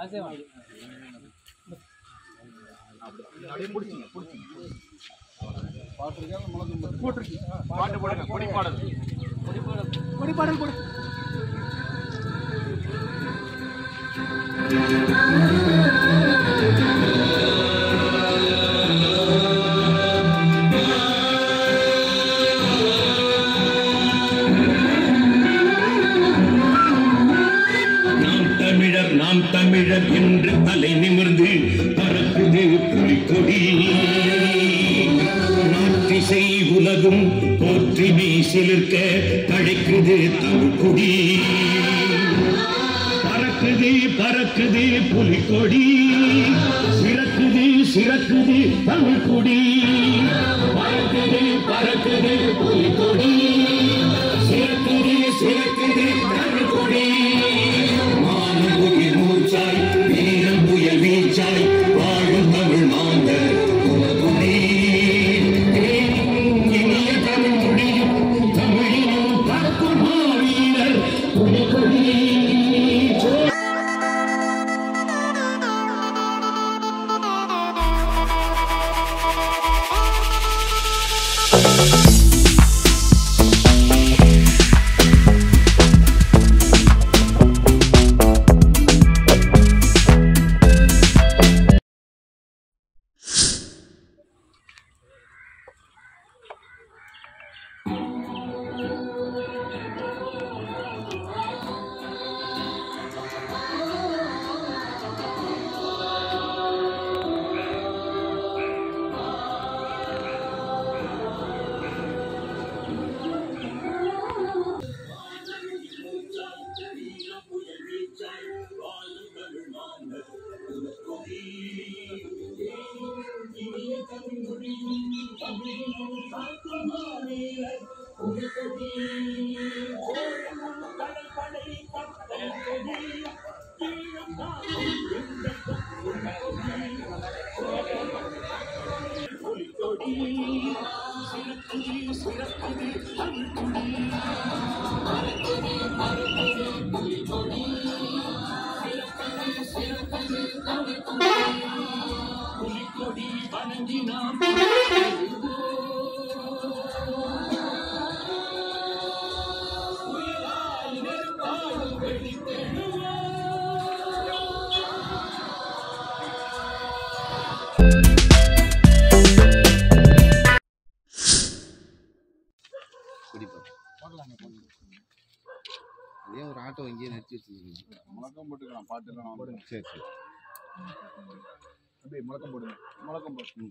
பாட்டு போடுங்க கொடி பாடல் கொடிப்பாடல் கொடு நாம் தமிழர் நாம் தமிழர் என்று தலை நிமிர்ந்து பறக்குது புலிக்கொடி நாட்டிசை உலகும் போற்றி சிலிர்க்க தழைக்குது தமிழ்கொடி பறக்குது பறக்குது புலிக்கொடி சிறக்குது சிறக்குது தமிழ்கொடி பறக்குது பறக்குது புலிக்கொடி சிறக்குது சிறக்குது தமிழ்கொடி மானம் உயிர் மூச்சாய் வீரம் புயல் வீச்சாய் வாழும் தமிழ் மாந்தர் குலகுடி இனிய தமிழ் மொழியும் தமிழினும் பறக்கும் மாவீரர் புலிகொடி அதே ஒரு ஆட்டோ இங்கேயே நிறுத்தி வச்சிருக்கீங்க முழக்கம் போட்டுக்கலாம் பாட்டு எல்லாம் போடுங்க சரி சரி அப்படியே முழக்கம் போடுங்க முழக்கம் போடு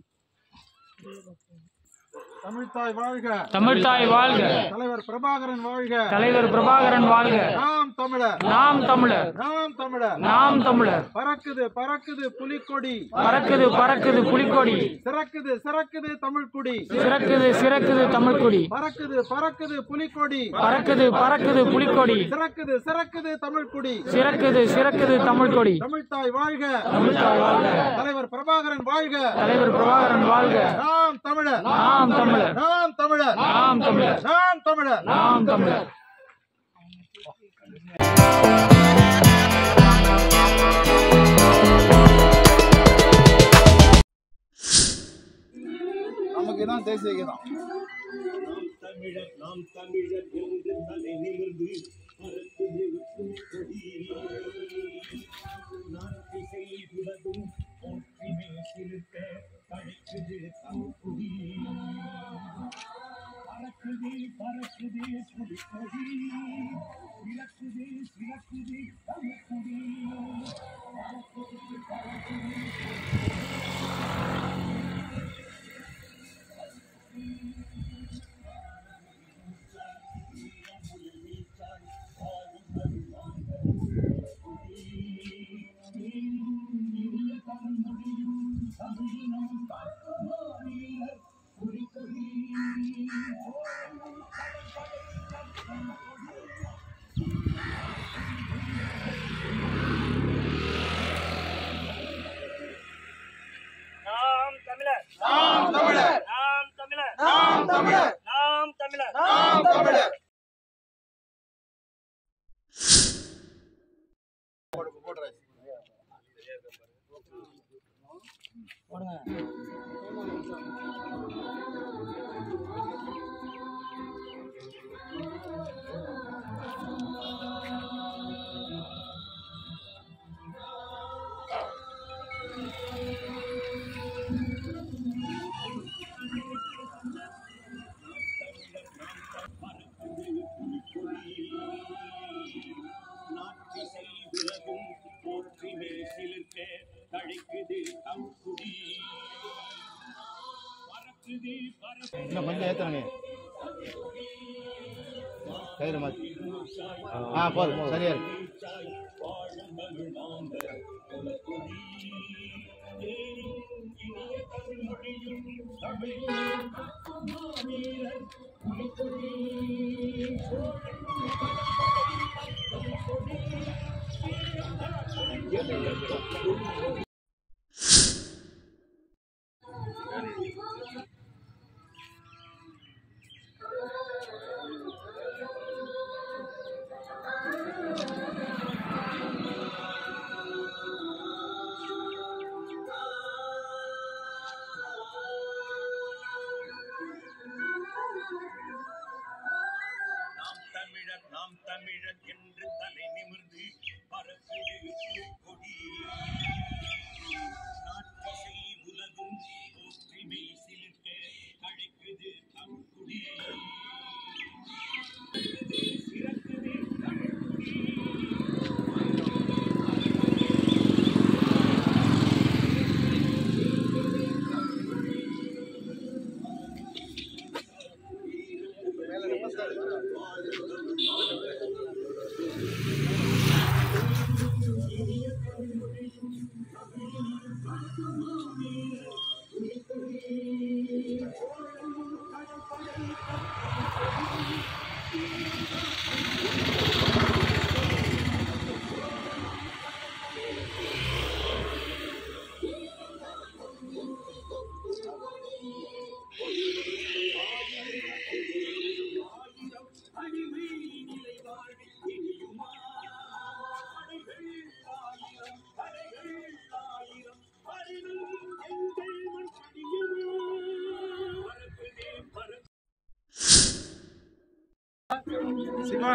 தமிழ்தாய் வாழ்க தமிழ்தாய் வாழ்க தலைவர் பிரபாகரன் வாழ்க தலைவர் பிரபாகரன் வாழ்க நாம் தமிழர் நாம் தமிழர் நாம் தமிழர் நாம் தமிழர் பறக்குது பறக்குது புலிக்கொடி பறக்குது பறக்குது புலிக்கொடி சிறக்குது சிறக்குது தமிழ்குடி சிறக்குது சிறக்குது தமிழ்குடி பறக்குது பறக்குது புலிக்கொடி பறக்குது பறக்குது புலிக்கொடி சிறக்குது சிறக்குது தமிழ்குடி சிறக்குது சிறக்குது தமிழ்கொடி தமிழ்தாய் வாழ்க தமிழ்தாய் வாழ்க தலைவர் பிரபாகரன் வாழ்க தலைவர் பிரபாகரன் வாழ்க நாம் தமிழர் நாம் தமிழர் நாம் தமிழர் நாம் தமிழர் நாம் தமிழர் நாம் தமிழர் நமக்கு தான் தேசிய கீதம் தமிழர் நாம் தமிழர் என்று தலை நிமிர்ந்து பறக்குது புலிக்கொடி நாட்டிசை உலகும் போற்றிமே சிறுத்த தழைக்குது தமிழ்குடி பறக்குது பறக்குது புலிக்கொடி சிறக்குது சிறக்குது தமிழ்குடி நாம் தமிழர் நாம் தமிழர் நாம் தமிழர் நாம் தமிழர் நாம் தமிழர் நாம் தமிழர் நாட்டிசை உலகும் போற்றி மேசிலிருக்க தழைக்குது தங்குடி பறக்குது பறக்குது இன்னும் கொஞ்சம் ஏற்றுங்க கயிறு மாற்றி ஆ போதும் சரியா இருக்கு வாழும் தமிழ் மாந்த குலக்குடி தேனின் இனிய தமிழ் மொழியும் தமிழ் மாவீரர் புலிக்கொடி நாம் தமிழர் நாம் தமிழர் என்று தலை நிமிர்ந்து பறக்குது கொடி நாட்டிசை உலகும் போற்றி மெய் சிலிர்க்க அழைக்குது தமிழ்குடி சிறக்குது தமிழ்குடி அடிமை நிலை வாழ்வில் இனியுமா படைகள் ஆயிரம் படைகள் ஆயிரம் அறிவும் எங்கள் மண் படியுமா பறக்குதே பறக்கு சிவா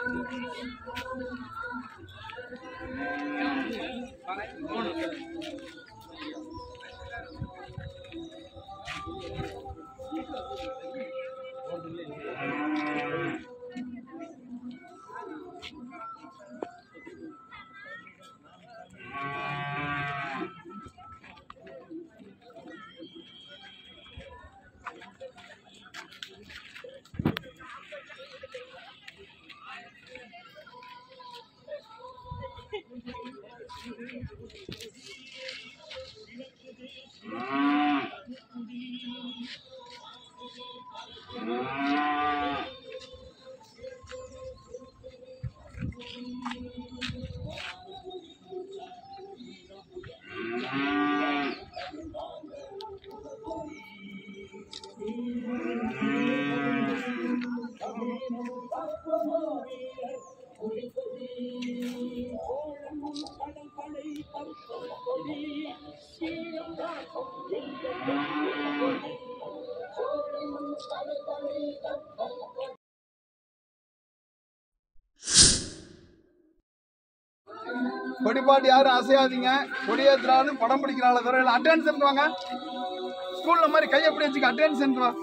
கொடிப்பாட்டு யாரும் அசையாதீங்க கொடியேற்றுறாலும் படம் பிடிக்கிறாள் தவிர அட்டென்ஷன் வாங்க ஸ்கூல்ல மாதிரி கையை எப்படி வச்சுக்க அட்டென்ஷன் வா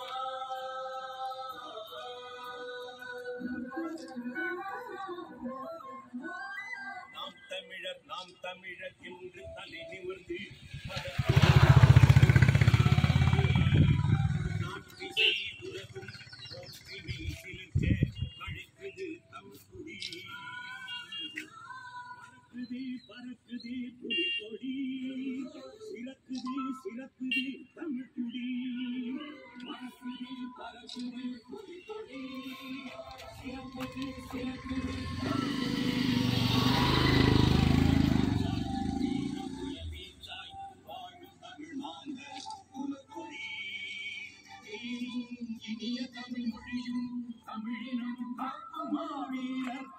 நாம் தமிழர் நாம் தமிழர் என்று தலை நிமிர்ந்து நாட்டிசை உலகும் போற்றி மெய் சிலிர்க்க அழைக்குது தமிழ்குடி பறக்குது பறக்குது புலிக்கொடி சிறக்குது சிறக்குது தமிழ்குடி பறக்குது பறக்குது புலிக்கொடி சிறக்குது சிறக்குது வீச்சாய் வாழும் தமிழ் மாந்த குலக்கொடி தேனின் இனிய தமிழ் மொழியும் தமிழினம் காக்கும் மாவீரர்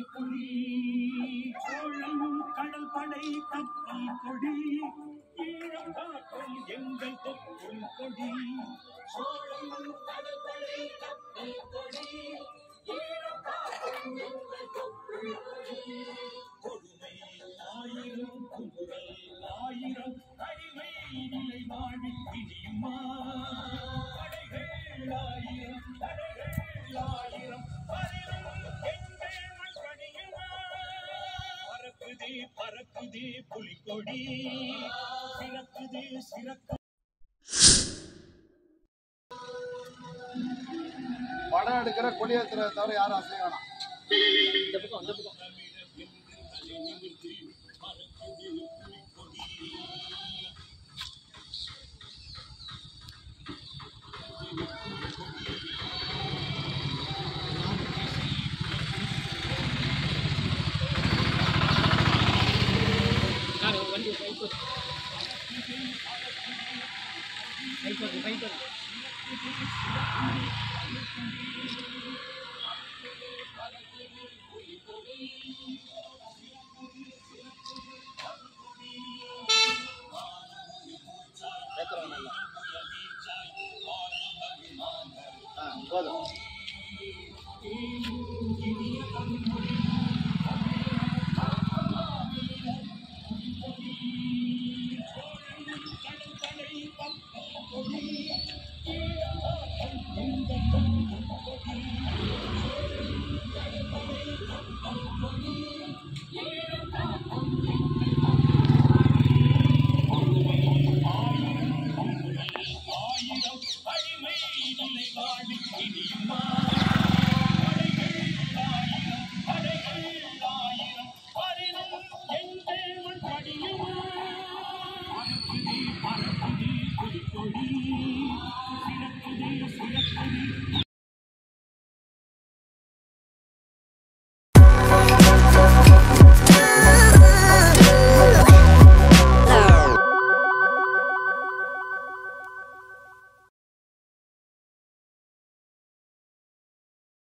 புலிக்கொடி சோழன் கடல் படை கப்பல் கொடி ஈழ ஆயிரம் காக்கும் எங்கள் தொப்புள் கொடி சோழம் கடற்கரை கப்பல் கொடி ஈழம் காக்கும் எங்கள் தொப்புள் கொடி கொடுமை ஆயிரம் குமுறல் ஆயிரம் அடிமை நிலை வாழி இனியுமா படைகள் ஆயிரம் படைகள் ஆயிரம் பரிலும் எங்கள் மண் பணியுமா பறக்குதே பறக்குதே புலிக்கொடி சிறக்குதே சிறக்கு படம் எடுக்கிற கொடியேற்றுறத தவிர யாரும் அசைய வேணாம் ஏத்துறவங்க எல்லாம். ஆ, போதும் அடிமை நிலை வாழி இனியுமா